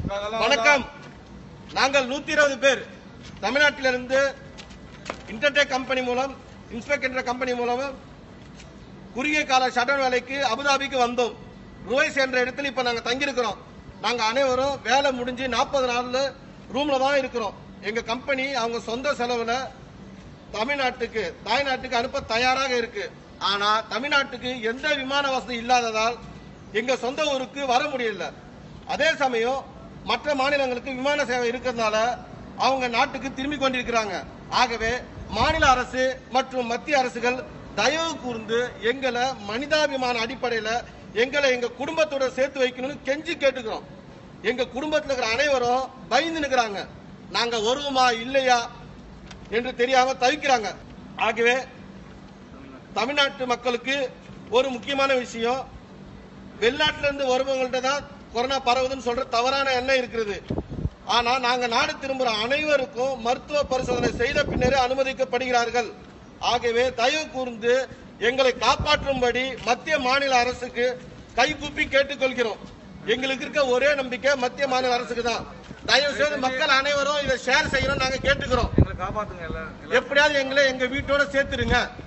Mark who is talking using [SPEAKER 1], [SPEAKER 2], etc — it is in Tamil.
[SPEAKER 1] வணக்கம் நாங்கள் நூத்தி இருபது பேர் தமிழ்நாட்டிலிருந்து இன்டர்டெக் கம்பெனி மூலம் இன்ஸ்பெக்ட் என்ற கம்பெனி மூலம் குறுகிய கால ஷட்டர் வேலைக்கு அபுதாபிக்கு வந்தோம் ருவைஸ் என்ற இடத்துல இப்ப நாங்க தங்கியிருக்கிறோம் நாங்க அனைவரும் வேலை முடிஞ்சு நாற்பது நாள்ல ரூம்ல தான் இருக்கிறோம் எங்க கம்பெனி அவங்க சொந்த செலவுல தமிழ்நாட்டுக்கு தாய்நாட்டுக்கு அனுப்ப தயாராக இருக்கு ஆனா தமிழ்நாட்டுக்கு எந்த விமான வசதி இல்லாததால் எங்க சொந்த ஊருக்கு வர முடியல அதே சமயம் மற்ற மாநிலங்களுக்கு விமான சேவை இருக்கிறதுனால அவங்க நாட்டுக்கு திரும்பி கொண்டிருக்கிறாங்க ஆகவே மாநில அரசு மற்றும் மத்திய அரசுகள் தயவு கூர்ந்து எங்களை மனிதாபிமான அடிப்படையில எங்களை எங்க குடும்பத்தோட சேர்த்து வைக்கணும்னு கெஞ்சி கேட்டுக்கிறோம் எங்க குடும்பத்துல இருக்கிற அனைவரும் பயந்து நிக்கிறாங்க நாங்க வருவோமா இல்லையா என்று தெரியாம தவிக்கிறாங்க ஆகவே தமிழ்நாட்டு மக்களுக்கு ஒரு முக்கியமான விஷயம் வெளிநாட்டுல இருந்து வருபவங்கள்ட்ட தான் கொரோனா பரவுதுன்னு சொல்ற தவறான எண்ணம் இருக்கிறது ஆனா நாங்க நாடு திரும்புற அனைவருக்கும் மருத்துவ பரிசோதனை செய்த பின்னரே அனுமதிக்கப்படுகிறார்கள் ஆகவே தயவு கூர்ந்து எங்களை காப்பாற்றும்படி மத்திய மாநில அரசுக்கு கைகூப்பி கேட்டுக்கொள்கிறோம் எங்களுக்கு இருக்க ஒரே நம்பிக்கை மத்திய மாநில அரசுக்கு தான் தயவு செய்து மக்கள் அனைவரும் இதை ஷேர் செய்யணும் நாங்க கேட்டுக்கிறோம்
[SPEAKER 2] எங்களை காப்பாத்துங்க எல்லாம்
[SPEAKER 1] எப்படியாவது எங்களை எங்க வீட்டோட சேர்த்துருங்க